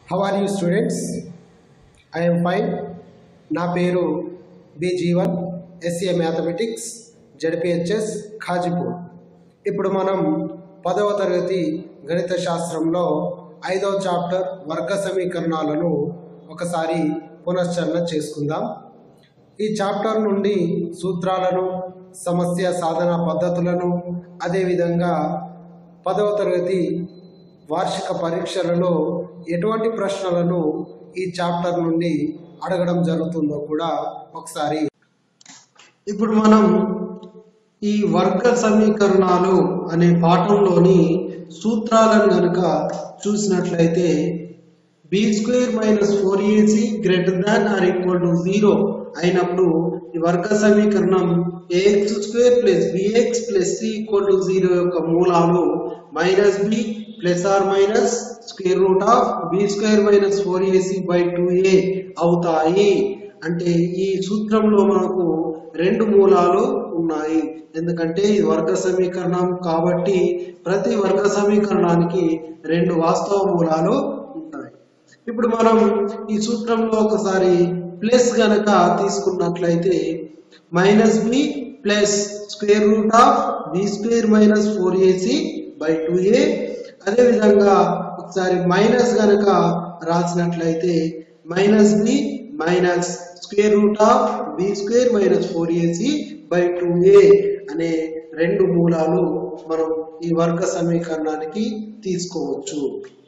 How are you students I'm fine నా పేరు B Jeevan SA mathematics ZPHS Khajipur ఇప్పుడు మనం పదవ తరగతి గణిత శాస్త్రంలో ఐదవ చాప్టర్ వర్గ సమీకరణాలను ఒకసారి పునశ్చరణ చేసుకుందాం ఈ చాప్టర్ నుండి సూత్రాలను సమస్య సాధన పద్ధతులను అదేవిధంగా పదవ తరగతి వార్షిక పరీక్షలలో ఎటువంటి ప్రశ్నలను ఈ చాప్టర్ నుండి అడగడం జరుగుతుందో కూడా ఒకసారి ఇప్పుడు మనం ఈ వర్గ సమీకరణాలు అనే పాఠంలోని సూత్రాలను కనుక చూసినట్లయితే B square minus four AC greater than or equal to zero అయినప్పుడు ఈ వర్గ సమీకరణం AX square plus BX plus C equal to zero యొక్క మూలాలు minus B plus or minus square root of B square minus four AC by two A అవుతాయి అంటే ఈ సూత్రంలో మనకు రెండు మూలాలు ఉన్నాయి ఎందుకంటే ఇది వర్గ సమీకరణం కాబట్టి ప్రతి వర్గ సమీకరణానికి రెండు వాస్తవ మూలాలు ఉంటాయి ఇప్పుడు మనం ఈ సూత్రంలో ఒకసారి ప్లస్ గనక తీసుకున్నట్లయితే minus B plus square root of B square minus four AC by two A అదేవిధంగా ఒకసారి మైనస్ గనక రాసినట్లయితే minus B minus square root of B square minus four AC by two A అనే రెండు మూలాలు మనం ఈ వర్గ సమీకరణానికి తీసుకోవచ్చు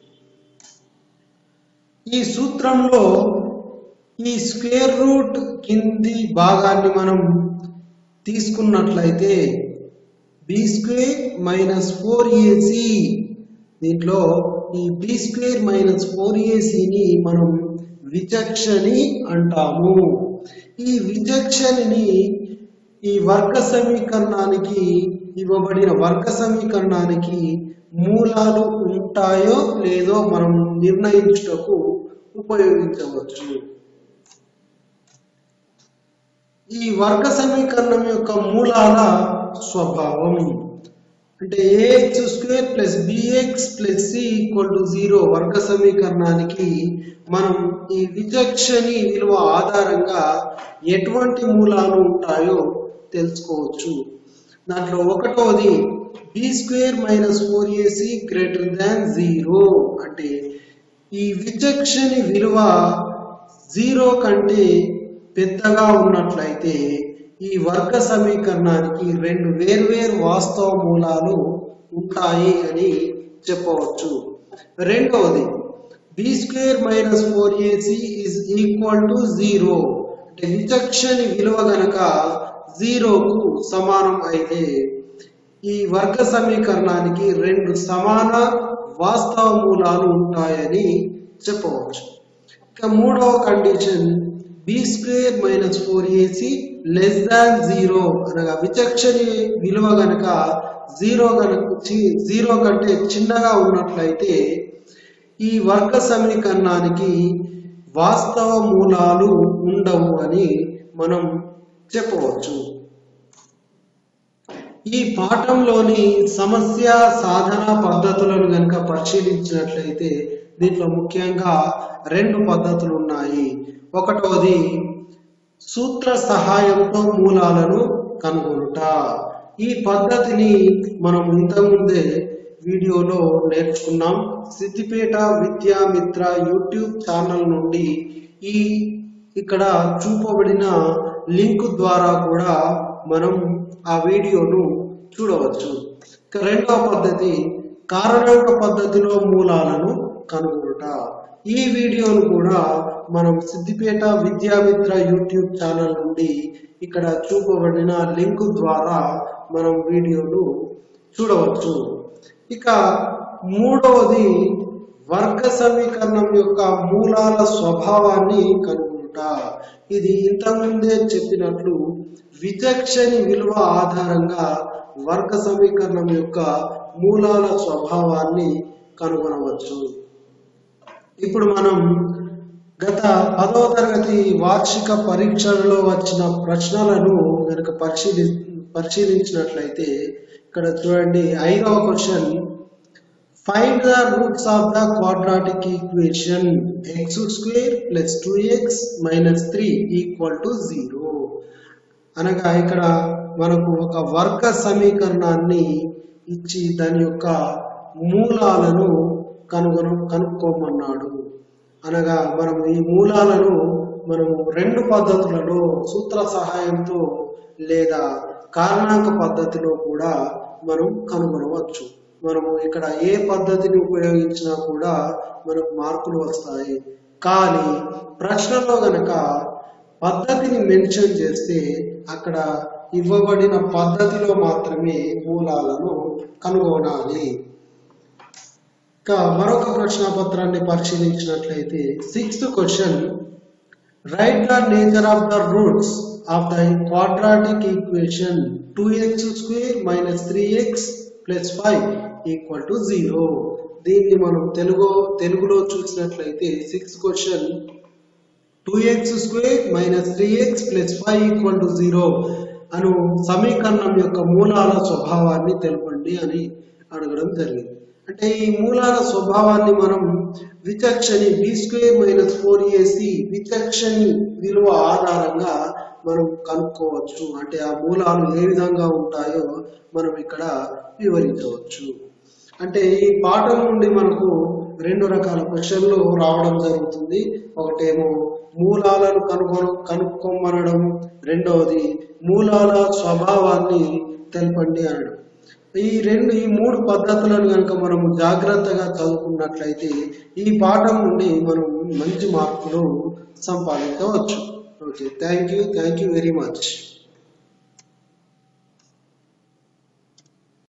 ఈ సూత్రంలో ఈ స్క్వేర్ రూట్ కింది భాగాన్ని మనం తీసుకున్నట్లయితే B square minus four AC దీంట్లో ఈ బి స్క్వేర్ మైనస్ ఫోర్ ఏసీని మనం విచక్షణి అంటాము ఈ విచక్షణిని ఈ వర్గ సమీకరణానికి ఇవ్వబడిన వర్గ సమీకరణానికి మూలాలు ఉంటాయో లేదో మనం నిర్ణయించుటకు ఉపయోగించవచ్చు ఈ వర్గ సమీకరణం యొక్క మూలాల స్వభావం అంటే AX square plus BX plus C equal to zero వర్గ సమీకరణానికి మనం ఈ విచక్షణి విలువ ఆధారంగా ఎటువంటి మూలాలు ఉంటాయో తెలుసుకోవచ్చు దాంట్లో ఒకటోది B square minus four AC greater than zero అంటే ఈ విచక్షణి విలువ జీరో కంటే పెద్దగా ఉన్నట్లయితే ఈ వర్గ సమీకరణానికి రెండు వేర్వేరు వాస్తవ మూలాలు ఉంటాయి అని చెప్పవచ్చు రెండవది B square minus four AC is equal to zero అంటే విచక్షణి విలువ గనక జీరోకు సమానం అయితే ఈ వర్గ సమీకరణానికి రెండు సమాన వాస్తవ మూలాలు ఉంటాయని చెప్పవచ్చు ఇక మూడవ condition B square minus four AC less than zero అనగా విచక్షణి విలువ గనక జీరో గనక జీరో కంటే చిన్నగా ఉన్నట్లయితే ఈ వర్గ సమీకరణానికి వాస్తవ మూలాలు ఉండవు అని మనం చెప్పవచ్చు ఈ పాఠంలోని సమస్య సాధన పద్ధతులను కనుక పరిశీలించినట్లయితే దీంట్లో ముఖ్యంగా రెండు పద్ధతులు ఉన్నాయి ఒకటవది సూత్ర సహాయంతో మూలాలను కనుగొనుట ఈ పద్ధతిని మనం ఇంతకుముందే వీడియోలో నేర్చుకున్నాం సిద్దిపేట విద్యామిత్ర యూట్యూబ్ ఛానల్ నుండి ఈ ఇక్కడ చూపబడిన లింక్ ద్వారా కూడా మనం ఆ వీడియోను చూడవచ్చు ఇక రెండవ పద్ధతి కారణాంక పద్ధతిలో మూలాలను కనుగొనుట ఈ వీడియోను కూడా మనం సిద్దిపేట విద్యామిత్ర యూట్యూబ్ ఛానల్ నుండి ఇక్కడ చూపబడిన లింక్ ద్వారా మనం వీడియోను చూడవచ్చు ఇక మూడవది వర్గ సమీకరణం యొక్క మూలాల స్వభావాన్ని కనుగొనుట ఇది ఇంతకుముందే చెప్పినట్లు విచక్షణి విలువ ఆధారంగా వర్గ సమీకరణం యొక్క మూలాల స్వభావాన్ని కనుగొనవచ్చు ఇప్పుడు మనం గత పదవ తరగతి వార్షిక పరీక్షలలో వచ్చిన ప్రశ్నలను కనుక పరిశీలి పరిశీలించినట్లయితే ఇక్కడ చూడండి ఐదవ question Find the roots of the quadratic equation x square plus 2x minus 3 equal to 0. అనగా ఇక్కడ మనకు ఒక వర్గ సమీకరణాన్ని ఇచ్చి దాని యొక్క మూలాలను కనుగొన కనుక్కోమన్నాడు అనగా మనం ఈ మూలాలను మనము రెండు పద్ధతులలో సూత్ర సహాయంతో లేదా కారణాంక పద్ధతిలో కూడా మనం కనుగొనవచ్చు మనము ఇక్కడ ఏ పద్ధతిని ఉపయోగించినా కూడా మనకు మార్కులు వస్తాయి కానీ ప్రశ్నలో గనక పద్ధతిని మెన్షన్ చేస్తే అక్కడ ఇవ్వబడిన పద్ధతిలో మాత్రమే మూలాలను కనుగొనాలి ఇంకా మరొక ప్రశ్నపత్రాన్ని పరిశీలించినట్లయితే sixth question write the nature of the roots of the quadratic equation two X square minus three X plus five equal to zero దీన్ని మనం తెలుగు తెలుగులో చూసినట్లయితే six question two X square minus three X plus five equal to zero అను సమీకరణం యొక్క మూలాల స్వభావాన్ని తెలపండి అని అడగడం జరిగింది అంటే ఈ మూలాల స్వభావాన్ని మనం విచక్షణి B square minus four AC విచక్షణి విలువ ఆధారంగా మనం కనుక్కోవచ్చు అంటే ఆ మూలాలు ఏ విధంగా ఉంటాయో మనం ఇక్కడ వివరించవచ్చు అంటే ఈ పాఠం నుండి మనకు రెండు రకాల క్వశ్చన్లు రావడం జరుగుతుంది ఒకటేమో మూలాలను కనుగొన కనుక్కోమనడం రెండవది మూలాల స్వభావాన్ని తెలపండి అనడం ఈ రెండు ఈ మూడు పద్ధతులను కనుక మనం జాగ్రత్తగా చదువుకున్నట్లయితే ఈ పాఠం నుండి మనం మంచి మార్కులు సంపాదించవచ్చు okay thank you thank you very much